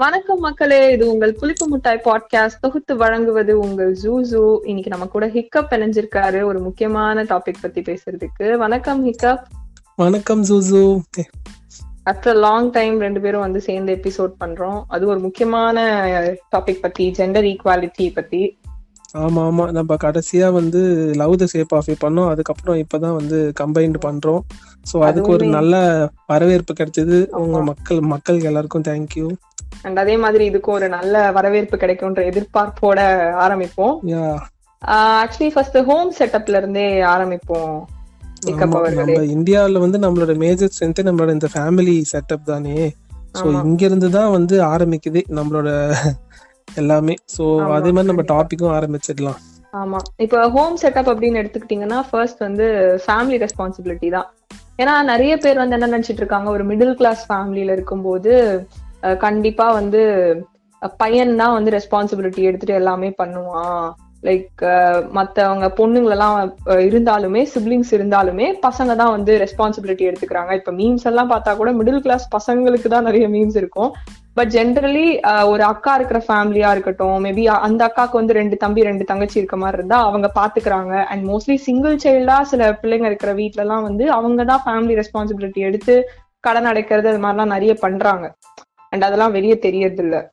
வணக்கம் மக்களே இது உங்கள் புளிப்பு முட்டாய் பாட்காஸ்ட் தொகுத்து வழங்குவது உங்கள் ஜூசு இன்னைக்கு நம்ம கூட ஹிக்கப் இணைஞ்சிருக்காரு ஒரு முக்கியமான டாபிக் பத்தி பேசுறதுக்கு வணக்கம் ஹிக்கப் வணக்கம் ஜூசு ஆஃப்டர் லாங் டைம் ரெண்டு பேரும் வந்து சேர்ந்து எபிசோட் பண்றோம் அது ஒரு முக்கியமான டாபிக் பத்தி ஜெண்டர் ஈக்குவாலிட்டி பத்தி ஆமா ஆமா நம்ம கடைசியா வந்து லவ் த ஷேப் ஆஃப் பண்ணோம் அதுக்கப்புறம் இப்பதான் வந்து கம்பைன்ட் பண்றோம் சோ அதுக்கு ஒரு அதுவுமே- நல்ல வரவேற்பு கிடைச்சது உங்க ஆமா. மக்கள் மக்கள் எல்லாருக்கும் தேங்க்யூ அண்ட் அதே மாதிரி இதுக்கும் ஒரு நல்ல வரவேற்பு கிடைக்கும்ன்ற எதிர்பார்ப்போட ஆரம்பிப்போம் யா ஆக்சுவலி ஃபர்ஸ்ட் ஹோம் செட்டப்ல இருந்தே ஆரம்பிப்போம் ஹிக்கப் அவர்களே நம்ம இந்தியாவுல வந்து நம்மளோட மேஜர் ஸ்ட்ரென்த் நம்மளோட இந்த ஃபேமிலி செட்டப் தானே சோ ஆமா. இங்க இருந்து தான் வந்து ஆரம்பிக்குது நம்மளோட எல்லாமே சோ ஆமா, அதே மாதிரி நம்ம கண்டிப்பா. டாபிக்கும் ஆரம்பிச்சிடலாம் ஆமா இப்ப ஹோம் செட்டப் அப்படின்னு எடுத்துக்கிட்டீங்கன்னா ஃபர்ஸ்ட் வந்து ஃபேமிலி ரெஸ்பான்சிபிலிட்டி தான் ஏன்னா நிறைய பேர் வந்து என்ன நினைச்சிட்டு இருக்காங்க ஒரு மிடில் கிளாஸ் ஃபேமிலியில இருக்கும்போது அஹ், கண்டிப்பா வந்து பையன் தான் வந்து ரெஸ்பான்சிபிலிட்டி எடுத்துட்டு எல்லாமே பண்ணுவான் லைக் மத்தவங்க பொண்ணுங்களெல்லாம் அஹ், இருந்தாலுமே சிப்ளிங்ஸ் இருந்தாலுமே பசங்க தான் வந்து ரெஸ்பான்சிபிலிட்டி எடுத்துக்கிறாங்க இப்ப மீம்ஸ் எல்லாம் பார்த்தா கூட மிடில் கிளாஸ் பசங்களுக்கு தான் நிறைய மீம்ஸ் இருக்கும் பட் ஜென்ரலி ஒரு அக்கா இருக்கிற ஃபேமிலியா இருக்கட்டும் மேபி அந்த அக்காக்கு வந்து ரெண்டு தம்பி ரெண்டு தங்கச்சி இருக்க மாதிரி இருந்தா அவங்க பாத்துக்கிறாங்க அண்ட் மோஸ்ட்லி சிங்கிள் சைல்டா சில பிள்ளைங்க இருக்கிற வீட்ல எல்லாம் வந்து அவங்க தான் ஃபேமிலி ரெஸ்பான்சிபிலிட்டி எடுத்து கடன் அடைக்கிறது அது மாதிரிலாம் நிறைய பண்றாங்க அண்ட் அதெல்லாம் வெளியே தெரியறது இல்ல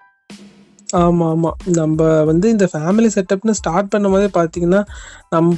ஆமா ஆமா நம்ம வந்து இந்த ஃபேமிலி செட்டப்னு ஸ்டார்ட் பண்ணும் போதே பாத்தீங்கன்னா நம்ம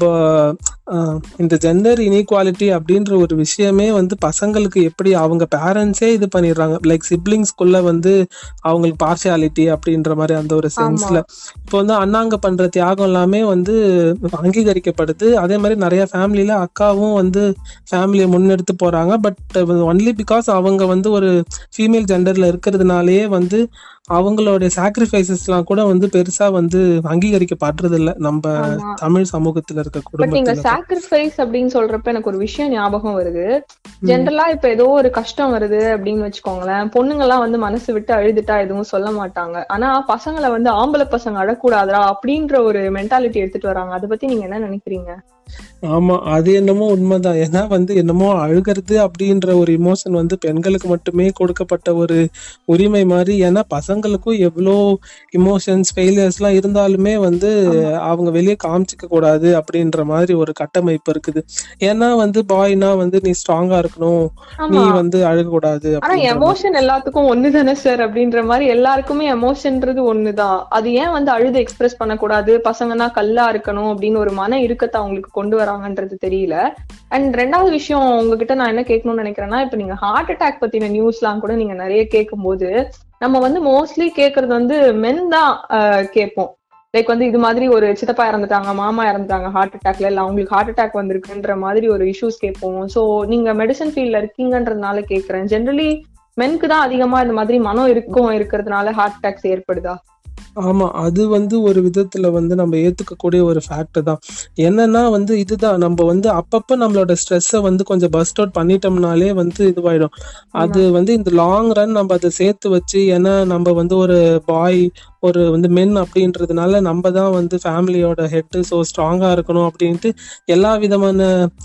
ஆஹ், இந்த ஜெண்டர் இன்இக்வாலிட்டி அப்படின்ற ஒரு விஷயமே வந்து பசங்களுக்கு எப்படி அவங்க பேரண்ட்ஸே இது பண்ணிடுறாங்க லைக் சிப்ளிங்ஸ்குள்ள வந்து அவங்களுக்கு பார்ஷியாலிட்டி அப்படின்ற மாதிரி அந்த ஒரு சென்ஸ்ல இப்போ வந்து அண்ணாங்க பண்ற தியாகம் எல்லாமே வந்து அங்கீகரிக்கப்படுது அதே மாதிரி நிறைய ஃபேமிலியில அக்காவும் வந்து ஃபேமிலியை முன்னெடுத்து போறாங்க பட் ஒன்லி பிகாஸ் அவங்க வந்து ஒரு ஃபீமேல் ஜெண்டர்ல இருக்கிறதுனாலயே வந்து அவங்களுடைய சாக்ரிஃபைசஸ்லாம் கூட வந்து பெருசா வந்து அங்கீகரிக்கப்படுறது இல்ல நம்ம ஆமா. தமிழ் சமூகத்துல இருக்க பட் நீங்க குடும்பத்துல சாக்ரிஃபைஸ் அப்படின்னு சொல்றப்ப எனக்கு ஒரு விஷயம் ஞாபகம் வருது ஜென்ரலா இப்ப ஏதோ ஒரு கஷ்டம் வருது அப்படின்னு வச்சுக்கோங்களேன் பொண்ணுங்க எல்லாம் வந்து மனசு விட்டு அழுதுட்டா எதுவும் சொல்ல மாட்டாங்க ஆனா பசங்களை வந்து ஆம்பளை பசங்க அழக்கூடாதா அப்படின்ற ஒரு மென்டாலிட்டி எடுத்துட்டு வராங்க அதை பத்தி நீங்க என்ன நினைக்கிறீங்க ஆமா அது என்னமோ உண்மைதான் ஏன்னா வந்து என்னமோ அழுகிறது அப்படின்ற ஒரு இமோஷன் வந்து பெண்களுக்கு மட்டுமே கொடுக்கப்பட்ட ஒரு உரிமை மாதிரி ஏன்னா பசங்களுக்கும் எவ்வளோ இமோஷன்ஸ் ஃபெயிலியர்ஸ் எல்லாம் இருந்தாலுமே வந்து அவங்க வெளியே காமிச்சிக்க கூடாது அப்படின்ற மாதிரி ஒரு கட்டமைப்பு இருக்குது ஏன்னா வந்து பாய்னா வந்து நீ ஸ்ட்ராங்கா இருக்கணும் நீ ஆமா வந்து அழுகக்கூடாது ஆனா அப்படின்ற மாதிரி. எமோஷன் எல்லாத்துக்கும் ஒண்ணுதானே சார் அப்படின்ற மாதிரி எல்லாருக்குமே எமோஷன்ன்றது ஒண்ணுதான் அது ஏன் வந்து அழுது எக்ஸ்பிரஸ் பண்ணக்கூடாது பசங்கன்னா கல்லா இருக்கணும் அப்படின்னு ஒரு மன இறுக்கத்தை அவங்களுக்கு கொண்டு வராங்கன்றது தெரியல அண்ட் ரெண்டாவது விஷயம் உங்ககிட்ட நான் என்ன கேட்கணும்னு நினைக்கிறேன்னா இப்ப நீங்க ஹார்ட் அட்டாக் பத்தின நியூஸ்லாம் கூட நீங்க நிறைய கேட்கும்போது நம்ம வந்து மோஸ்ட்லி கேக்குறது வந்து மென் தான் ஆஹ், கேட்போம் லைக் வந்து இது மாதிரி ஒரு சித்தப்பா இறந்துட்டாங்க மாமா இறந்துட்டாங்க ஹார்ட் அட்டாக்ல இல்ல அவங்களுக்கு ஹார்ட் அட்டாக் வந்திருக்குன்ற மாதிரி ஒரு இஷ்யூஸ் கேட்போம் சோ நீங்க மெடிசன் ஃபீல்ட்ல இருக்கீங்கன்றதுனால கேக்குறேன் ஜென்ரலி மென்க்கு தான் அதிகமா இந்த மாதிரி மனம் இருக்கும் இருக்கிறதுனால ஹார்ட் அட்டாக்ஸ் ஏற்படுதா ஆமா அது வந்து ஒரு விதத்துல வந்து நம்ம ஏத்துக்கக்கூடிய ஒரு ஃபேக்ட் தான் என்னன்னா வந்து இதுதான் நம்ம வந்து அப்பப்ப நம்மளோட ஸ்ட்ரெஸ்ஸை வந்து கொஞ்சம் பஸ்ட் அவுட் பண்ணிட்டோம்னாலே வந்து இதுவாயிடும் அது வந்து இந்த லாங் ரன் நம்ம அதை சேர்த்து வச்சு ஏன்னா நம்ம வந்து ஒரு பாய் ஒரு வந்து மென் அப்படின்றதுனால நம்ம தான் வந்து ஃபேமிலியோட ஹெட் ஸோ ஸ்ட்ராங்கா இருக்கணும் அப்படின்ட்டு எல்லா விதமான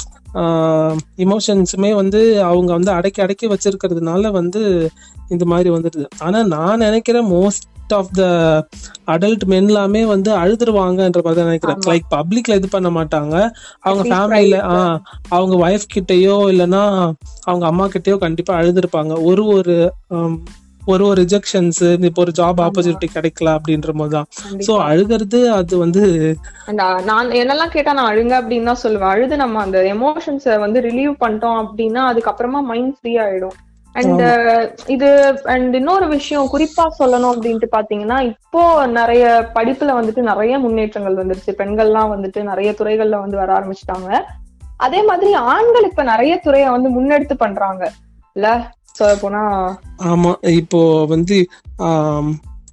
இமோஷன்ஸுமே வந்து அவங்க வந்து அடக்கி அடக்கி வச்சிருக்கிறதுனால வந்து இந்த மாதிரி வந்துடுது ஆனா நான் நினைக்கிறேன் most of the adult men எல்லாமே வந்து அழுதுருவாங்கன்ற மாதிரி தான் நினைக்கிறேன் ஆமா. லைக் பப்ளிக்ல இது பண்ண மாட்டாங்க அவங்க At least ஃபேமிலியில private. ஆஹ் அவங்க ஒய்ஃப் கிட்டயோ இல்லைன்னா அவங்க அம்மா கிட்டயோ கண்டிப்பா அழுதுருப்பாங்க ஒரு ஒரு ஆம், ஒரு ஒரு ரிஜெக்ஷன்ஸ் இப்போ ஒரு ஜாப் ஆமா. ஆப்பர்ச்சுனிட்டி கிடைக்கல அப்படின்ற போது தான் ஸோ கண்டிப்பா. அழுகிறது அது வந்து And, ஆஹ், நான் என்னெல்லாம் கேட்டா நான் அழுங்க அப்படின்னு தான் சொல்லுவேன் அழுது நம்ம அந்த எமோஷன்ஸை வந்து ரிலீவ் பண்ணிட்டோம் அப்படின்னா அதுக்கப்புறமா மைண்ட் ஃப்ரீ ஆயிடும் அண்ட் இது அண்ட் இன்னொரு விஷயம் குறிப்பா சொல்லணும் அப்படின்ட்டு பாத்தீங்கன்னா இப்போ நிறைய படிப்புல வந்துட்டு நிறைய முன்னேற்றங்கள் வந்துருச்சு பெண்கள்லாம் வந்துட்டு நிறைய துறைகள்ல வந்து வர ஆரம்பிச்சிட்டாங்க அதே மாதிரி ஆண்கள் இப்ப நிறைய துறையை வந்து முன்னெடுத்து பண்றாங்க இல்ல சொல்ல போனா ஆமா இப்போ வந்து ஆம்,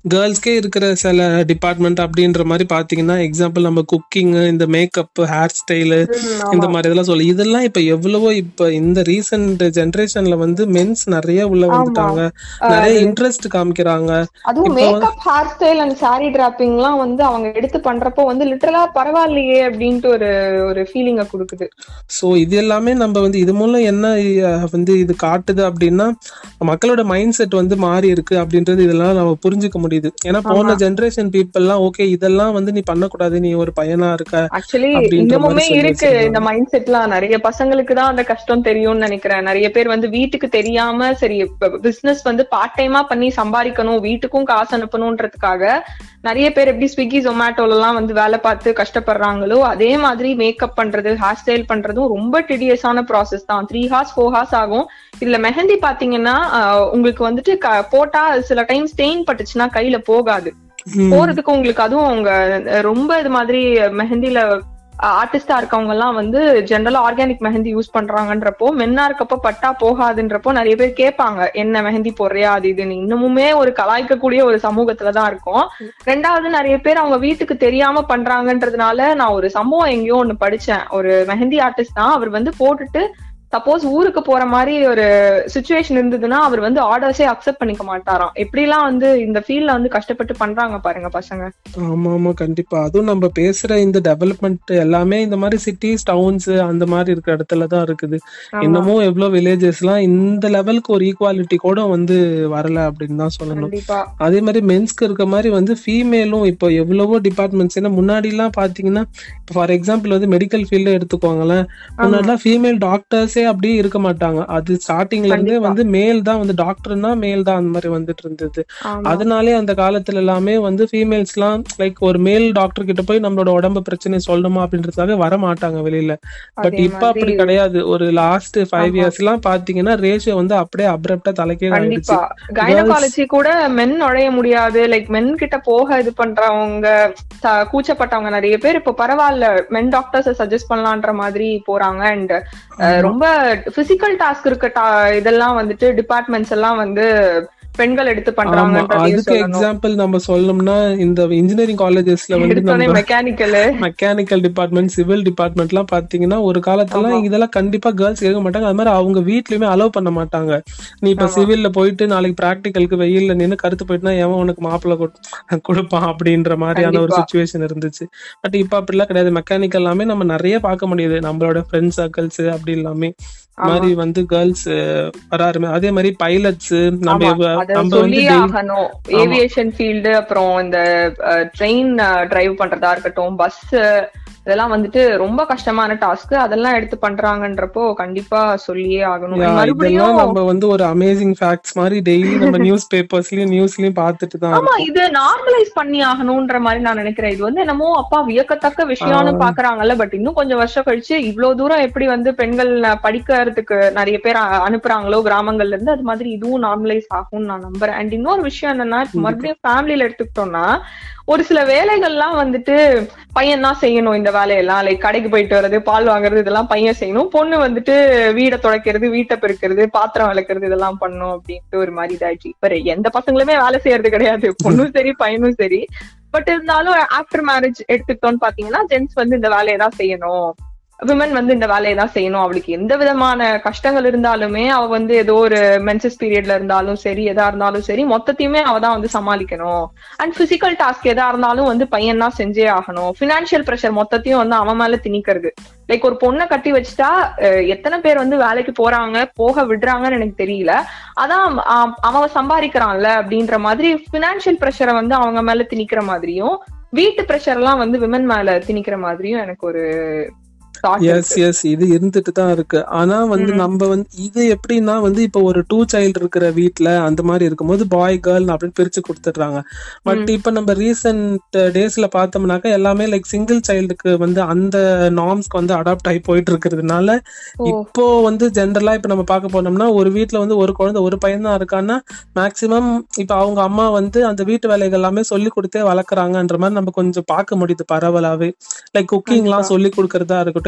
கேர்ள்ஸ்க்கே இருக்கிற சில டிபார்ட்மெண்ட் அப்படின்ற மாதிரி பாத்தீங்கன்னா எக்ஸாம்பிள் நம்ம குக்கிங் இந்த மேக்கப் ஹேர் ஸ்டைலு இந்த மாதிரி இதெல்லாம் சொல்லு இதெல்லாம் இப்ப எவ்வளவோ இப்ப இந்த ரீசெண்ட் ஜெனரேஷன்ல வந்து மென்ஸ் நிறைய உள்ள வந்துட்டாங்க நிறைய இன்ட்ரெஸ்ட் காமிக்கிறாங்க அதுவும் இப்போ makeup hair style and sari draping எல்லாம் வந்து அவங்க எடுத்து பண்றப்போ வந்து லிட்டரலா பரவாயில்லையே அப்படின்ட்டு ஒரு ஒரு ஃபீலிங்க கொடுக்குது சோ இது எல்லாமே நம்ம வந்து இது மூலம் என்ன அஹ், வந்து இது காட்டுது அப்படின்னா மக்களோட மைண்ட் செட் வந்து மாறி இருக்கு அப்படின்றது இதெல்லாம் நம்ம புரிஞ்சுக்க முடியுது ஏன்னா போன ஜெனரேஷன் பீப்புள் எல்லாம் ஓகே இதெல்லாம் வந்து நீ பண்ணக்கூடாது நீ ஒரு பையனா இருக்க ஆக்சுவலி அப்படின்ற இன்னமுமே மாதிரி சொல்லி இருக்கு வச்சிருக்காங்க. இந்த மைண்ட் செட்லாம் நிறைய பசங்களுக்கு தான் அந்த கஷ்டம் தெரியும்னு நினைக்கிறேன் நிறைய பேர் வந்து வீட்டுக்கு தெரியாம சரி பிசினஸ் வந்து பார்ட் டைமா பண்ணி சம்பாதிக்கணும் வீட்டுக்கும் காசு அனுப்பணும்ன்றதுக்காக நிறைய பேர் எப்படி ஸ்விக்கி ஜொமேட்டோல எல்லாம் வந்து வேலை பார்த்து கஷ்டப்படுறாங்களோ அதே மாதிரி மேக்கப் பண்றது ஹேர் ஸ்டைல் பண்றதும் ரொம்ப டிடியஸான ப்ராசஸ் தான் த்ரீ ஹார்ஸ் ஃபோர் ஹார்ஸ் ஆகும் இதுல மெஹந்தி பாத்தீங்கன்னா ஆஹ், உங்களுக்கு வந்துட்டு க- போட்டா சில டைம் ஸ்டெயின் பட்டுச்சுன்னா கையில போகாது ம், போறதுக்கு உங்களுக்கு அதுவும் அவங்க அஹ், ரொம்ப இது மாதிரி மெஹந்தில ஆர்டிஸ்டா இருக்கவங்க எல்லாம் வந்து ஜென்ரலா ஆர்கானிக் மெஹந்தி யூஸ் பண்றாங்கன்றப்போ மென்னா இருக்கப்போ பட்டா போகாதுன்றப்போ நிறைய பேர் கேட்பாங்க என்ன மெஹந்தி போடுறியா அது இதுன்னு இன்னமுமே ஒரு கலாய்க்கக்கூடிய ஒரு சமூகத்துல தான் இருக்கும் ரெண்டாவது நிறைய பேர் அவங்க வீட்டுக்கு தெரியாம பண்றாங்கன்றதுனால நான் ஒரு சம்பவம் எங்கேயோ ஒண்ணு படிச்சேன் ஒரு மெஹந்தி ஆர்டிஸ்ட் தான் அவர் வந்து போட்டுட்டு சப்போஸ் ஊருக்கு போற மாதிரி ஒரு சுச்சுவேஷன் இருந்ததுன்னா அவர் வந்து ஆர்டர்ஸே அக்செப்ட் பண்ணிக்க மாட்டாராம் எப்படிலாம் வந்து இந்த ஃபீல்ட்ல வந்து கஷ்டப்பட்டு பண்றாங்க பாருங்க பசங்க ஆமா ஆமா கண்டிப்பா அதுவும் நம்ம பேசுற இந்த டெவலப்மெண்ட் எல்லாமே இந்த மாதிரி சிட்டிஸ் டவுன்ஸ் அந்த மாதிரி இருக்கிற இடத்துல தான் இருக்குது ஆமா. இன்னமும் எவ்வளவு வில்லேஜஸ் எல்லாம் இந்த லெவலுக்கு ஒரு ஈக்குவாலிட்டி கூட வந்து வரல அப்படின்னு தான் சொல்லணும் கண்டிப்பா அதே மாதிரி மென்ஸ்க்கு இருக்க மாதிரி வந்து ஃபீமேலும் இப்போ எவ்வளவோ டிபார்ட்மெண்ட்ஸ் ஏன்னா முன்னாடி எல்லாம் பாத்தீங்கன்னா இப்போ ஃபார் எக்ஸாம்பிள் வந்து மெடிக்கல் ஃபீல்டு எடுத்துக்கோங்களேன் முன்னாடிலாம் ஃபீமேல் டாக்டர்ஸே அப்படியே இருக்க மாட்டாங்க அது ஸ்டார்டிங்ல இருந்தே கண்டிப்பா. வந்து மேல் தான் வந்து டாக்டர்னா மேல் தான் அந்த மாதிரி வந்துட்டு இருந்தது ஆமா. அதனாலே அந்த காலத்துல எல்லாமே வந்து ஃபீமேல்ஸ் எல்லாம் லைக் ஒரு மேல் டாக்டர் கிட்ட போய் நம்மளோட உடம்பு பிரச்சனை சொல்லணுமா அப்படின்றதுக்காக வர மாட்டாங்க வெளியில பட் அதே இப்ப அப்படி மாதிரி- கிடையாது ஒரு லாஸ்ட் ஃபைவ் ஆமா. இயர்ஸ் எல்லாம் பாத்தீங்கன்னா ரேஷியோ வந்து அப்படியே அப்ரப்டா தலைக்கே ஆயிடுச்சு கண்டிப்பா கைனகாலஜி கூட மென் நுழைய முடியாது லைக் மென் கிட்ட போக இது பண்றவங்க த- கூச்சப்பட்டவங்க நிறைய பேர் இப்ப பரவாயில்ல மென் டாக்டர்ஸ் சஜஸ்ட் பண்ணலான்ற மாதிரி போறாங்க அண்ட் ரொம்ப பிசிக்கல் டாஸ்க் இருக்க ta- இதெல்லாம் வந்துட்டு டிபார்ட்மெண்ட்ஸ் எல்லாம் வந்து பெண்கள் எடுத்து ஆமா பண்றாங்கன்றதையும் அதுக்கு சொல்லணும் எக்ஸாம்பிள் நம்ம சொல்லணும்னா இந்த இன்ஜினியரிங் காலேஜஸ்ல வந்து எடுத்தோடனே நம்ம mechanical mechanical department civil department எல்லாம் பாத்தீங்கன்னா ஒரு காலத்துல ஆமா. இதெல்லாம் கண்டிப்பா கேர்ள்ஸ் இருக்க மாட்டாங்க அது மாதிரி அவங்க வீட்லயுமே அலோவ் பண்ண மாட்டாங்க நீ இப்ப ஆமா. சிவில்ல போயிட்டு நாளைக்கு பிராக்டிகலுக்கு வெயில்ல நின்னு கருத்து போயிட்டுனா எவன் உனக்கு மாப்பிள்ள கொடுப்பான் அப்படின்ற மாதிரியான ஒரு கண்டிப்பா. சுச்சுவேஷன் இருந்துச்சு பட் இப்ப அப்படிலாம் கிடையாது மெக்கானிக்கல் எல்லாமே நம்ம நிறைய பார்க்க முடியுது நம்மளோட ஃப்ரெண்ட் சர்க்கிள்ஸ் அப்படி எல்லாமே ஆமா. மாதிரி வந்து கேர்ள்ஸ் வர ஆரம்பி அதே மாதிரி பைலட்ஸ் நம்ம ஆமா, எவ்வ- அத நம்ம வந்து சொல்லியே daily- ஆகணும் ஏவியேஷன் ஃபீல்டு அப்புறம் இந்த ட்ரெயின் டிரைவ் பண்றதா இருக்கட்டும் பஸ் இதெல்லாம் வந்துட்டு ரொம்ப கஷ்டமான டாஸ்க் அதெல்லாம் எடுத்து பண்றாங்கன்றப்போ கண்டிப்பா சொல்லியே ஆகணும் Yeah, இதெல்லாம் மறுபடியும் நம்ம வந்து ஒரு அமேசிங் ஃபேக்ட்ஸ் மாதிரி டெய்லி நம்ம நியூஸ் பேப்பர்ஸ்லயும் நியூஸ்லயும் பார்த்துட்டு தான் ஆமா இருக்கோம். இது நார்மலைஸ் பண்ணி ஆகணும்ன்ற மாதிரி நான் நினைக்கிறேன் இது வந்து என்னமோ அப்பா வியக்கத்தக்க விஷயம்னு ஆ. பாக்குறாங்கல்ல பட் இன்னும் கொஞ்சம் வருஷம் கழிச்சு இவ்வளவு தூரம் எப்படி வந்து பெண்கள் படிக்கிறதுக்கு நிறைய பேர் அ- அனுப்புறாங்களோ கிராமங்கள்ல இருந்து அது மாதிரி இதுவும் நார்மலைஸ் ஆகும்னு நான் நம்புறேன் அண்ட் இன்னொரு விஷயம் என்னன்னா இப்ப கண்டிப்பா. மறுபடியும் ஃபேமிலியில எடுத்துக்கிட்டோம்னா ஒரு சில வேலைகள்லாம் வந்துட்டு பையன் தான் செய்யணும் இந்த வேலையெல்லாம் லைக் கடைக்கு போயிட்டு வர்றது பால் வாங்குறது இதெல்லாம் பையன் செய்யணும் பொண்ணு வந்துட்டு வீடை துடைக்கிறது வீட்டை பெருக்கிறது பாத்திரம் விளக்குறது இதெல்லாம் பண்ணும் அப்படின்ட்டு ஒரு மாதிரி இதாயிடுச்சு இப்ப எந்த பசங்களுமே வேலை செய்யறது கிடையாது பொண்ணும் சரி பையனும் சரி பட் இருந்தாலும் ஆஃப்டர் மேரேஜ் எடுத்துக்கிட்டோம்னு பாத்தீங்கன்னா ஜென்ஸ் வந்து இந்த வேலையை தான் செய்யணும் விமன் வந்து இந்த வேலையை தான் செய்யணும் அவளுக்கு எந்த விதமான கஷ்டங்கள் இருந்தாலுமே அவ வந்து ஏதோ ஒரு மென்சஸ் பீரியட்ல இருந்தாலும் சரி எதா இருந்தாலும் சரி மொத்தத்தையுமே அவ தான் வந்து சமாளிக்கணும் அண்ட் பிசிக்கல் டாஸ்க் எதா இருந்தாலும் வந்து பையன் தான் செஞ்சே ஆகணும் பினான்சியல் ப்ரெஷர் மொத்தத்தையும் வந்து அவன் மேல திணிக்கிறது லைக் ஒரு பொண்ணை கட்டி வச்சுட்டா அஹ், எத்தனை பேர் வந்து வேலைக்கு போறாங்க போக விடுறாங்கன்னு எனக்கு தெரியல அதான் ஆம், அவன் சம்பாதிக்கிறான்ல அப்படின்ற மாதிரி பினான்சியல் ப்ரெஷரை வந்து அவங்க மேல திணிக்கிற மாதிரியும் வீட்டு ப்ரெஷர் எல்லாம் வந்து விமன் மேல திணிக்கிற மாதிரியும் எனக்கு ஒரு thought எஸ் இருக்கு. எஸ் இது இருந்துட்டு தான் இருக்கு ஆனா வந்து ம். நம்ம வந்து இது எப்படின்னா வந்து இப்போ ஒரு டூ சைல்டு இருக்கிற வீட்ல அந்த மாதிரி இருக்கும்போது பாய் கேர்ள் அப்படின்னு பிரிச்சு கொடுத்துடுறாங்க பட் ம். இப்ப நம்ம ரீசெண்ட் டேஸ்ல பார்த்தோம்னாக்கா எல்லாமே லைக் சிங்கிள் சைல்டுக்கு வந்து அந்த நார்ம்ஸ்க்கு வந்து அடாப்ட் ஆகி போயிட்டு இருக்கிறதுனால ஓ இப்போ வந்து ஜென்ரலா இப்ப நம்ம பார்க்க போனோம்னா ஒரு வீட்ல வந்து ஒரு குழந்தை ஒரு பையன் தான் இருக்கான்னா மேக்சிமம் இப்ப அவங்க அம்மா வந்து அந்த வீட்டு வேலைகள் எல்லாமே சொல்லி கொடுத்தே வளர்க்குறாங்கன்ற மாதிரி நம்ம கொஞ்சம் பார்க்க முடியுது பரவலாவே லைக் குக்கிங் எல்லாம் கண்டிப்பா. சொல்லி கொடுக்கறதா இருக்கட்டும்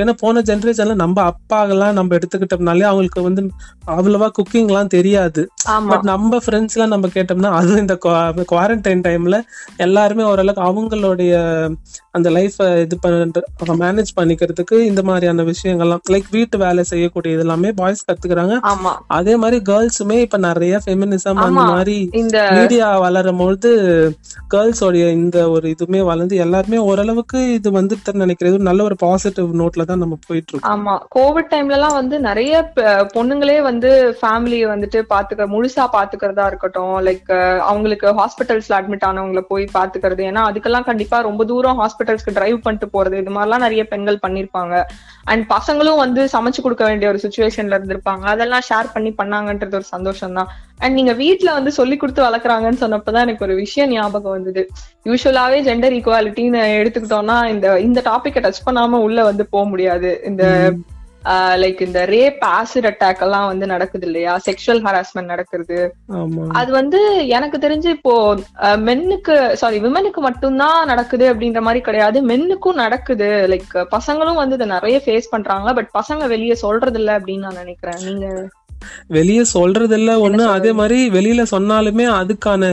ஏன்னா போன ஜென்ரேஷன்ல நம்ம அப்பாங்கெல்லாம் நம்ம எடுத்துக்கிட்டோம்னாலே அவங்களுக்கு வந்து அவ்வளவா குக்கிங் எல்லாம் தெரியாது ஆமா பட் நம்ம ஃப்ரெண்ட்ஸ் எல்லாம் நம்ம கேட்டோம்னா அதுவும் இந்த குவாரண்டைன் டைம்ல எல்லாருமே ஓரளவுக்கு அவங்களுடைய அந்த லைஃப் இது பண்ண மேனேஜ் பண்ணிக்கிறதுக்கு இந்த மாதிரியான விஷயங்கள்லாம் லைக் வீட்டு வேலை செய்யக்கூடிய எல்லாமே பாய்ஸ் கத்துக்கிறாங்க ஆமா அதே மாதிரி கேர்ள்ஸுமே இப்ப நிறைய ஃபெமினிசம் அந்த ஆமா. மாதிரி இந்த மீடியா வளரும் பொழுது கேர்ள்ஸோடைய இந்த ஒரு இதுமே வளர்ந்து எல்லாருமே ஓரளவுக்கு இது வந்துட்டு நினைக்கிறது ஒரு நல்ல ஒரு பாசிட்டிவ் நோட்ல தான் நம்ம போயிட்டு இருக்கோம் ஆமா கோவிட் டைம்ல எல்லாம் வந்து நிறைய ப- பொண்ணுங்களே வந்து ஃபேமிலியை வந்துட்டு பாத்துக்க முழுசா பாத்துக்கிறதா இருக்கட்டும் லைக் அவங்களுக்கு ஹாஸ்பிட்டல்ஸ்ல அட்மிட் ஆனவங்கள போய் பாத்துக்கிறது ஏன்னா அதுக்கெல்லாம் கண்டிப்பா ரொம்ப தூரம் ஹாஸ்பிட்டல்ஸ்க்கு டிரைவ் பண்ணிட்டு போறது இது மாதிரிலாம் நிறைய பெண்கள் பண்ணிருப்பாங்க அண்ட் பசங்களும் வந்து சமைச்சு கொடுக்க வேண்டிய ஒரு சுச்சுவேஷன்ல இருந்திருப்பாங்க அதெல்லாம் ஷேர் பண்ணி பண்ணாங்கன்றது ஒரு சந்தோஷம் தான் அண்ட் நீங்க வீட்ல வந்து சொல்லி கொடுத்து வளர்க்குறாங்கன்னு சொன்னப்பதான் எனக்கு ஒரு விஷயம் ஞாபகம் வந்தது யூஸ்வலாவே ஜெண்டர் ஈக்குவாலிட்டின்னு எடுத்துக்கிட்டோம்னா இந்த இந்த டாபிக்கை டச் பண்ணாம உள்ள வந்து போக முடியாது இந்த ம். லைக் இந்த ரேப் ஆசிட் அட்டாக் எல்லாம் வந்து நடக்குது இல்லையா செக்ஷுவல் ஹராஸ்மெண்ட் நடக்கிறது ஆமா அது வந்து எனக்கு தெரிஞ்சு இப்போ மென்னுக்கு சாரி விமனுக்கு மட்டும்தான் நடக்குது அப்படின்ற மாதிரி கிடையாது மென்னுக்கும் நடக்குது லைக் பசங்களும் வந்து இதை நிறைய ஃபேஸ் பண்றாங்க பட் பசங்க வெளியே சொல்றது இல்ல அப்படின்னு நான் நினைக்கிறேன் நீங்க வெளிய சொல்றது இல்ல ஒண்ணு சொல்றது? அதே மாதிரி வெளியில சொன்னாலுமே அதுக்கான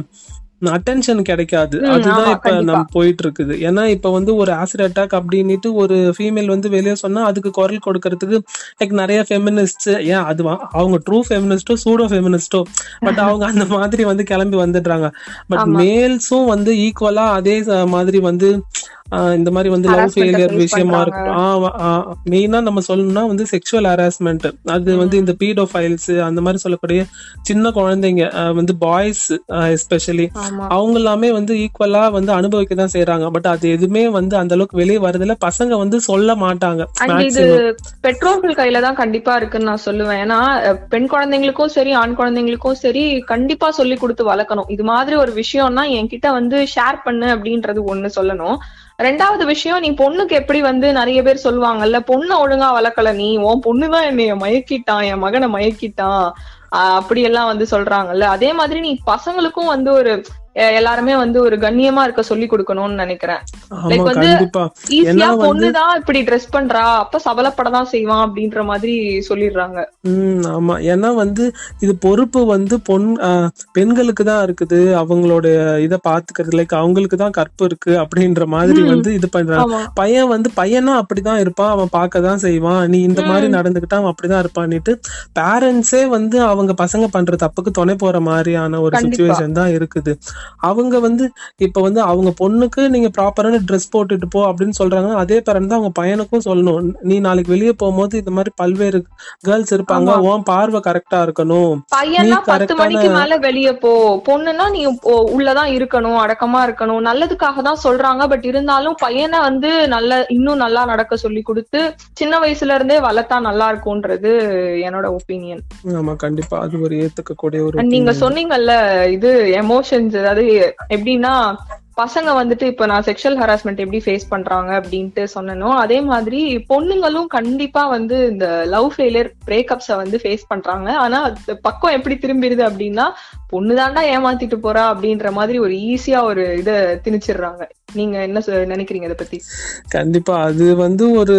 அட்டென்ஷன் கிடைக்காது ம், அதுதான் ஆமா, இப்ப கண்டிப்பா. நம்ம போயிட்டு இருக்குது ஏன்னா இப்ப வந்து ஒரு ஆசிட் அட்டாக் அப்படின்னுட்டு ஒரு ஃபீமேல் வந்து வெளியே சொன்னா அதுக்கு குரல் கொடுக்கறதுக்கு லைக் நிறைய ஃபெமினிஸ்ட் ஏன் அது வா- அவங்க ட்ரூ ஃபெமினிஸ்டோ சூடோ ஃபெமினிஸ்டோ பட் அவங்க அந்த மாதிரி வந்து கிளம்பி வந்துடுறாங்க பட் ஆமா. மேல்ஸும் வந்து ஈக்குவலா அதே ச- மாதிரி வந்து ஆஹ் இந்த மாதிரி வந்து லவ் Harassment-அ ஃபெயிலியர் face விஷயமா பண்றாங்க. இருக்கும் மெயினா நம்ம சொல்லணும்னா வந்து செக்ஷுவல் ஹராஸ்மெண்ட் அது வந்து இந்த பீடோ ஃபைல்ஸ் அந்த மாதிரி சொல்லக்கூடிய சின்ன குழந்தைங்க ஆஹ் வந்து பாய்ஸ் எஸ்பெஷலி ஆமா அவங்க எல்லாமே வந்து ஈக்குவலா வந்து அனுபவிக்க தான் செய்யறாங்க பட் அது எதுவுமே வந்து அந்த அளவுக்கு வெளியே வருதுல பசங்க வந்து சொல்ல மாட்டாங்க அண்ட் இது மேக்சிமம் பெற்றோர்கள் கையில தான் கண்டிப்பா இருக்குன்னு நான் சொல்லுவேன் ஏன்னா அஹ், பெண் குழந்தைங்களுக்கும் சரி ஆண் குழந்தைங்களுக்கும் சரி கண்டிப்பா சொல்லி கொடுத்து வளர்க்கணும் இது மாதிரி ஒரு விஷயம்னா என்கிட்ட வந்து ஷேர் பண்ணு அப்படின்றது ஒண்ணு சொல்லணும் ரெண்டாவது விஷயம் நீ பொண்ணுக்கு எப்படி வந்து நிறைய பேர் சொல்லுவாங்கல்ல பொண்ணை ஒழுங்கா வளர்க்கல நீ உன் பொண்ணுதான் என்னைய மயக்கிட்டான் என் மகனை மயக்கிட்டான் ஆஹ் அப்படியெல்லாம் வந்து சொல்றாங்கல்ல அதே மாதிரி நீ பசங்களுக்கும் வந்து ஒரு அஹ், எல்லாருமே வந்து ஒரு கண்ணியமா இருக்க சொல்லி கொடுக்கணும்னு நினைக்கிறேன் ஆமா like வந்து கண்டிப்பா ஈஸியா ஏன்னா வந்து- பொண்ணுதான் இப்படி ட்ரெஸ் பண்றா அப்ப சபலப்படதான் செய்வான் அப்படின்ற மாதிரி சொல்லிடுறாங்க உம் ஆமா ஏன்னா வந்து இது பொறுப்பு வந்து பொன் ஆஹ் பெண்களுக்கு தான் இருக்குது அவங்களுடைய இத பாத்துக்கிறது லைக் அவங்களுக்கு தான் கற்பு இருக்கு அப்படின்ற மாதிரி ம். வந்து இது பண்றாங்க ஆமா பையன் வந்து பையனா அப்படிதான் இருப்பான் அவன் பார்க்க தான் செய்வான் நீ இந்த மாதிரி ம். நடந்துக்கிட்டா அவன் அப்படிதான் இருப்பான்னுட்டு பேரண்ட்ஸே வந்து அவங்க பசங்க பண்ற தப்புக்கு துணை போற மாதிரியான ஒரு கண்டிப்பா. சுச்சுவேஷன் தான் இருக்குது அவங்க வந்து இப்ப வந்து அவங்க பொண்ணுக்கு நீங்க ப்ராப்பரான ட்ரெஸ் போட்டுட்டு போ அப்படின்னு சொல்றாங்க அதே பேரண்ட் தான் அவங்க பையனுக்கும் சொல்லணும் நீ நாளைக்கு வெளியே போகும்போது இந்த மாதிரி பல்வேறு கேர்ள்ஸ் இருப்பாங்க ஆமா. உன் பார்வை கரெக்டா இருக்கணும் பையனா நீ பத்து correct-ஆன- மணிக்கு மேல வெளிய போ பொண்ணுன்னா நீ உ- உள்ளதான் இருக்கணும் அடக்கமா இருக்கணும் நல்லதுக்காக தான் சொல்றாங்க பட் இருந்தாலும் பையனை வந்து நல்ல இன்னும் நல்லா நடக்க சொல்லி கொடுத்து சின்ன வயசுல இருந்தே வளர்த்தா நல்லா இருக்கும்ன்றது என்னோட ஒப்பீனியன் ஆமா கண்டிப்பா அது ஒரு ஏத்துக்கக்கூடிய ஒரு அண்ட் நீங்க opinion. சொன்னீங்கல்ல இது எமோஷன்ஸ் அதாவது எப்படின்னா பசங்க வந்துட்டு இப்ப நான் செக்ஷுவல் ஹராஸ்மெண்ட் எப்படி ஃபேஸ் பண்றாங்க அப்படின்ட்டு சொன்னனோ அதே மாதிரி பொண்ணுங்களும் கண்டிப்பா வந்து இந்த லவ் ஃபெயிலியர் பிரேக்கப்ஸ வந்து ஃபேஸ் பண்றாங்க ஆனா அது பக்கம் எப்படி திரும்பிடுது அப்படின்னா பொண்ணுதான்டா ஏமாத்திட்டு போறா அப்படின்ற மாதிரி ஒரு ஈஸியா ஒரு இத திணிச்சிடுறாங்க நீங்க என்ன சொ- நினைக்கிறீங்க இத பத்தி கண்டிப்பா அது வந்து ஒரு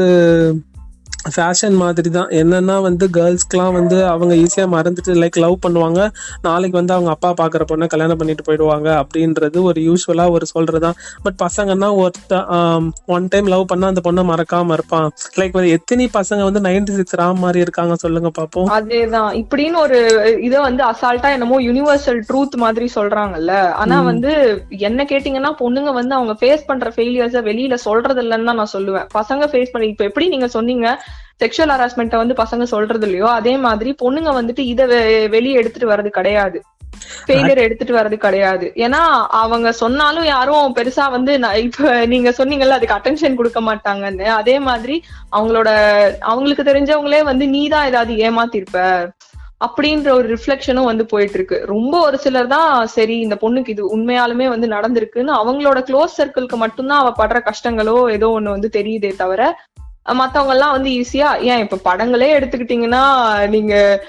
ஃபேஷன் மாதிரி தான் என்னன்னா வந்து கேர்ள்ஸ்க்குலாம் வந்து அவங்க ஈஸியா மறந்துட்டு லைக் லவ் பண்ணுவாங்க நாளைக்கு வந்து அவங்க அப்பா பாக்குற பொண்ணை கல்யாணம் பண்ணிட்டு போயிடுவாங்க அப்படின்றது ஒரு யூஸ்வலா ஒரு சொல்றதுதான் பட் பசங்கன்னா ஒருத்த ஒன் டைம் லவ் பண்ணா அந்த பொண்ணை மறக்காம இருப்பான் லைக் வந்து எத்தனை பசங்க வந்து நைன்டி சிக்ஸ் ராம் மாதிரி இருக்காங்க சொல்லுங்க பாப்போம் அதேதான் இப்படின்னு ஒரு இத வந்து அசால்ட்டா என்னமோ யுனிவர்சல் ட்ரூத் மாதிரி சொல்றாங்கல்ல ஆனா ம். வந்து என்ன கேட்டீங்கன்னா பொண்ணுங்க வந்து அவங்க ஃபேஸ் பண்ற ஃபெயிலியர்ஸ வெளியில சொல்றது இல்லைன்னு தான் நான் சொல்லுவேன் பசங்க ஃபேஸ் பண்ணி இப்ப எப்படி நீங்க சொன்னீங்க செக்ஷுவல் ஹராஸ்மெண்ட்டை வந்து பசங்க சொல்றது இல்லையோ அதே மாதிரி பொண்ணுங்க வந்துட்டு இத வெ- வெளிய எடுத்துட்டு வர்றது கிடையாது ஃபெயிலியர் எடுத்துட்டு வர்றது கிடையாது ஏன்னா அவங்க சொன்னாலும் யாரும் பெருசா வந்து நான் இப்ப நீங்க சொன்னீங்கல்ல அதுக்கு அட்டென்ஷன் கொடுக்க மாட்டாங்கன்னு அதே மாதிரி அவங்களோட அவங்களுக்கு தெரிஞ்சவங்களே வந்து நீதான் ஏதாவது ஏமாத்திருப்ப அப்படின்ற ஒரு ரிஃப்ளெக்ஷனும் வந்து போயிட்டு இருக்கு ரொம்ப ஒரு சிலர் தான் சரி இந்த பொண்ணுக்கு இது உண்மையாலுமே வந்து நடந்திருக்குன்னு அவங்களோட க்ளோஸ் சர்க்கிள்க்கு மட்டும்தான் அவ படுற கஷ்டங்களோ ஏதோ ஒண்ணு வந்து தெரியுதே தவிர மத்தவங்க எல்லாம் வந்து ஈஸியா ஏன் இப்ப படங்களே எடுத்துக்கிட்டீங்கன்னா நீங்க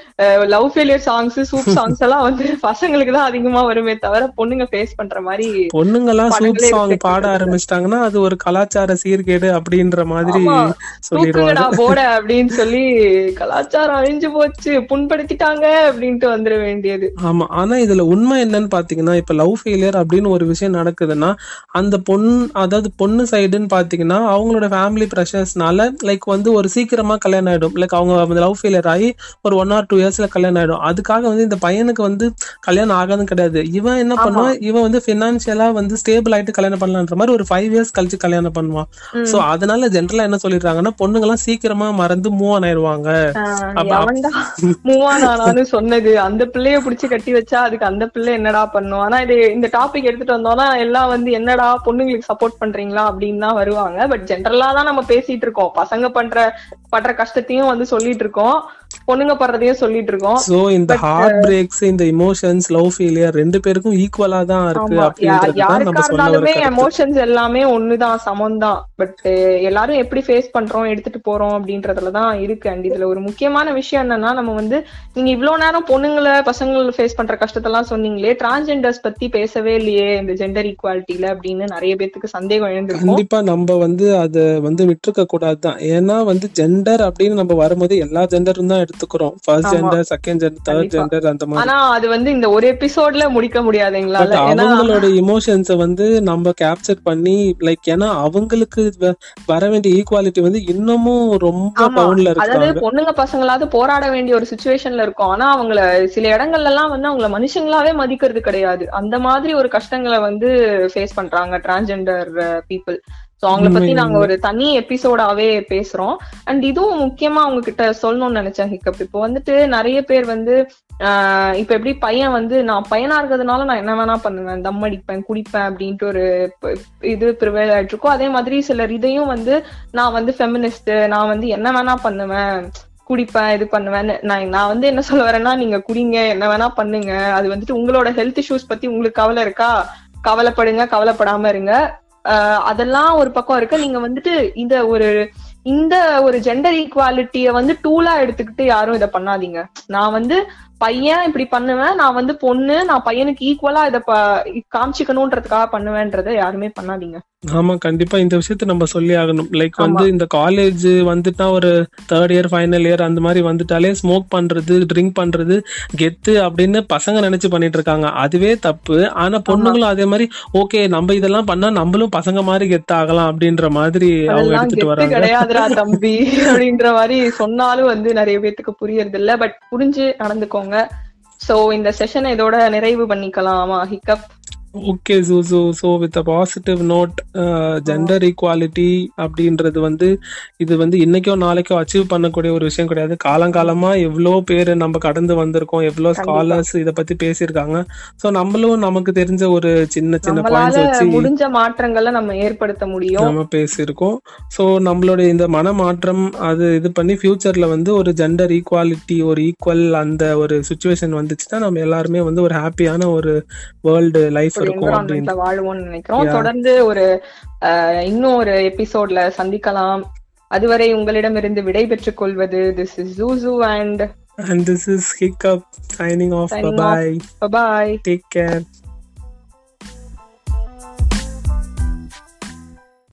love failure songs soup songs எல்லாம் வந்து பசங்களுக்கு தான் அதிகமா வருமே தவிர பொண்ணுங்க ஃபேஸ் பண்ற மாதிரி பொண்ணுங்கெல்லாம் சூப் படங்களே சாங் reflect பாட பண்றது. ஆரம்பிச்சிட்டாங்கன்னா அது ஒரு கலாச்சார சீர்கேடு அப்படின்ற மாதிரி ஆமா. சொல்லிடுவாங்க தூக்குங்கடா போட அப்படின்னு சொல்லி கலாச்சாரம் அழிஞ்சு போச்சு புண்படுத்திட்டாங்க அப்படின்ட்டு வந்துட வேண்டியது ஆமா ஆனா இதுல உண்மை என்னன்னு பாத்தீங்கன்னா இப்ப லவ் ஃபெயிலியர் அப்படின்னு ஒரு விஷயம் நடக்குதுன்னா அந்த பொண்ணு அதாவது பொண்ணு சைடுன்னு பாத்தீங்கன்னா அவங்களோட ஃபேமிலி ப்ரெஷர்ஸ்னால லைக் வந்து ஒரு சீக்கிரமா கல்யாணம் ஆயிடும் லைக் அவங்க லவ் ஃபெயிலியர் ஆகி ஒரு ஒன் ஆர் டூ இயர்ஸ்ல கல்யாணம் ஆயிடும் அதுக்காக வந்து இந்த பையனுக்கு வந்து கல்யாணம் ஆகாதுன்னு கிடையாது இவன் என்ன ஆமா. பண்ணுவான் இவன் வந்து பினான்சியலா வந்து ஸ்டேபிள் ஆயிட்டு கல்யாணம் பண்ணலான்ற மாதிரி ஒரு ஃபைவ் இயர்ஸ் கழிச்சு கல்யாணம் பண்ணுவான் ம். சோ அதனால ஜென்ரலா என்ன சொல்லிடுறாங்கன்னா பொண்ணுங்க எல்லாம் சீக்கிரமா மறந்து மூவ் ஆன் ஆயிருவாங்க ஆஹ் அப்ப- எவன்டா மூவான் ஆனான்னு சொன்னது அந்த பிள்ளைய புடிச்சு கட்டி வச்சா அதுக்கு அந்த பிள்ளை என்னடா பண்ணும் ஆனா இது இந்த டாபிக் எடுத்துட்டு வந்தோம்னா எல்லாம் வந்து என்னடா பொண்ணுங்களுக்கு சப்போர்ட் பண்றீங்களா அப்படின்னு தான் வருவாங்க பட் ஜென்ரலா தான் நம்ம பேசிட்டு இருக்கோம் பசங்க பண்ற படுற கஷ்டத்தையும் வந்து சொல்லிட்டு இருக்கோம் பொண்ணுங்க படுறதையும் சொல்லிட்டு இருக்கோம் சோ இந்த ஹார்ட் பிரேக்ஸ் இந்த இமோஷன்ஸ் லவ் ஃபெயிலியர் ரெண்டு பேருக்கும் ஈக்குவலா தான் இருக்கு ஆமா யா- அப்படின்றது தான் நம்ம யாருக்கா சொல்ல வர இருந்தாலுமே கருத்து. எமோஷன்ஸ் எல்லாமே ஒண்ணுதான் சமம் தான் பட் எல்லாரும் எப்படி ஃபேஸ் பண்றோம் எடுத்துட்டு போறோம் அப்படின்றதுலதான் இருக்கு அண்ட் இதுல ஒரு முக்கியமான விஷயம் என்னன்னா நம்ம வந்து நீங்க இவ்வளவு நேரம் பொண்ணுங்களை பசங்களை ஃபேஸ் பண்ற கஷ்டத்தெல்லாம் சொன்னீங்களே டிரான்ஸ்ஜெண்டர்ஸ் பத்தி பேசவே இல்லையே இந்த ஜெண்டர் ஈக்குவாலிட்டியில அப்படின்னு நிறைய பேத்துக்கு சந்தேகம் எழுந்திருக்கும் கண்டிப்பா நம்ம வந்து அத வந்து விட்டுருக்க கூடாதுதான் ஏன்னா வந்து ஜெண்டர் அப்படின்னு நம்ம வரும்போது எல்லா ஜெண்டரும் தான் எடுத்துக்கிறோம் ஃபர்ஸ்ட் ஆமா. ஜெண்டர் செகண்ட் ஜெண்டர் தேர்ட் கண்டிப்பா. ஜெண்டர் அந்த மாதிரி ஆனா அது வந்து இந்த ஒரு எபிசோட்ல முடிக்க முடியாது எங்களால பட் ஏன்னா அவங்களோட இமோஷன்ஸ வந்து நம்ம கேப்சர் பண்ணி லைக் ஏன்னா அவங்களுக்கு வ- வர வேண்டிய ஈக்குவாலிட்டி வந்து இன்னமும் ரொம்ப ஆமா. பவுன்ல அதாவது இருக்காங்க பொண்ணுங்க பசங்களாவது போராட வேண்டிய ஒரு சுச்சுவேஷன்ல இருக்கும் ஆனா அவங்கள சில இடங்கள்ல எல்லாம் வந்து அவங்கள மனுஷங்களாவே மதிக்கிறது கிடையாது அந்த மாதிரி ஒரு கஷ்டங்களை வந்து ஃபேஸ் பண்றாங்க டிரான்ஸ்ஜெண்டர் பீப்புள் சோ அவங்கள பத்தி உண்மை, நாங்க ஒரு தனி எபிசோடாவே பேசுறோம் அண்ட் இதுவும் முக்கியமா அவங்க கிட்ட சொல்லணும்னு நினைச்சேன் ஹிக்கப் இப்போ வந்துட்டு நிறைய பேர் வந்து ஆஹ் இப்ப எப்படி பையன் வந்து நான் பையனா இருக்கிறதுனால நான் என்ன வேணா பண்ணுவேன் தம் அடிப்பேன் குடிப்பேன் அப்படின்ட்டு ஒரு ப- இது ப்ரிவேல் ஆயிட்டு இருக்கும் அதே மாதிரி சிலர் இதையும் வந்து நான் வந்து ஃபெமினிஸ்ட் நான் வந்து என்ன வேணா பண்ணுவேன் குடிப்பேன் இது பண்ணுவேன் நான் நான் வந்து என்ன சொல்ல வரேன்னா நீங்க குடிங்க என்ன வேணா பண்ணுங்க அது வந்துட்டு உங்களோட ஹெல்த் இஷ்யூஸ் பத்தி உங்களுக்கு கவலை இருக்கா கவலைப்படுங்க கவலைப்படாம இருங்க ஆஹ் அதெல்லாம் ஒரு பக்கம் இருக்கு நீங்க வந்துட்டு இந்த ஒரு இந்த ஒரு ஜெண்டர் ஈக்குவாலிட்டிய வந்து டூலா எடுத்துக்கிட்டு யாரும் இதை பண்ணாதீங்க நான் வந்து பையன் இப்படி பண்ணுவேன் நான் வந்து பொண்ணு நான் பையனுக்கு ஈக்குவலா இதை ப- காமிச்சிக்கணும்ன்றதுக்காக பண்ணுவேன்றதை யாருமே பண்ணாதீங்க ஆமா கண்டிப்பா இந்த விஷயத்த நம்ம சொல்லி ஆகணும் லைக் ஆமா. வந்து இந்த காலேஜ் வந்துட்டா ஒரு தேர்ட் இயர் ஃபைனல் இயர் அந்த மாதிரி வந்துட்டாலே ஸ்மோக் பண்றது ட்ரிங்க் பண்றது கெத்து அப்படின்னு பசங்க நினைச்சு பண்ணிட்டு இருக்காங்க அதுவே தப்பு ஆனா பொண்ணுங்களும் அதே மாதிரி ஓகே நம்ம இதெல்லாம் பண்ணா நம்மளும் பசங்க மாதிரி கெத்து ஆகலாம் அப்படின்ற மாதிரி அவங்க அதெல்லாம் எடுத்துட்டு கெத்து வராங்க கிடையாதுடா தம்பி அப்படின்ற மாதிரி சொன்னாலும் வந்து நிறைய பேத்துக்கு புரியறது இல்ல பட் புரிஞ்சு நடந்துக்கோங்க சோ இந்த செஷனை இதோட நிறைவு பண்ணிக்கலாமா ஹிக்கப் ஓகே சூசு so with positive note gender equality அப்படின்றது வந்து இது வந்து இன்னைக்கோ நாளைக்கோ அச்சீவ் பண்ணக்கூடிய ஒரு விஷயம் கிடையாது காலங்காலமா எவ்வளோ பேர் நம்ம கடந்து வந்திருக்கோம் எவ்வளோ கண்டிப்பா. ஸ்காலர்ஸ் இத பத்தி பேசியிருக்காங்க ஸோ நம்மளும் நமக்கு தெரிஞ்ச ஒரு சின்ன சின்ன பாயிண்ட்ஸ் நம்மளால வச்சு முடிஞ்ச மாற்றங்களை நம்ம ஏற்படுத்த முடியும் நம்ம பேசியிருக்கோம் ஸோ நம்மளுடைய இந்த மனமாற்றம் அது இது பண்ணி ஃபியூச்சர்ல வந்து ஒரு ஜெண்டர் ஈக்குவாலிட்டி ஒரு ஈக்குவல் அந்த ஒரு சுச்சுவேஷன் வந்துச்சுன்னா நம்ம எல்லாருமே வந்து ஒரு ஹாப்பியான ஒரு வேர்ல்டு லைஃப் ஒரு இருக்கும் அப்படின்னு என்விரான்மெண்ட்ல வாழ்வோம்னு நினைக்கிறோம் Yeah. தொடர்ந்து ஒரு அஹ், இன்னும் ஒரு எபிசோட்ல சந்திக்கலாம் அதுவரை உங்களிடமிருந்து விடை பெற்றுக் கொள்வது திஸ் இஸ் ஜூசு and And this is Hiccup signing off. Signing bye bye. Bye Take care.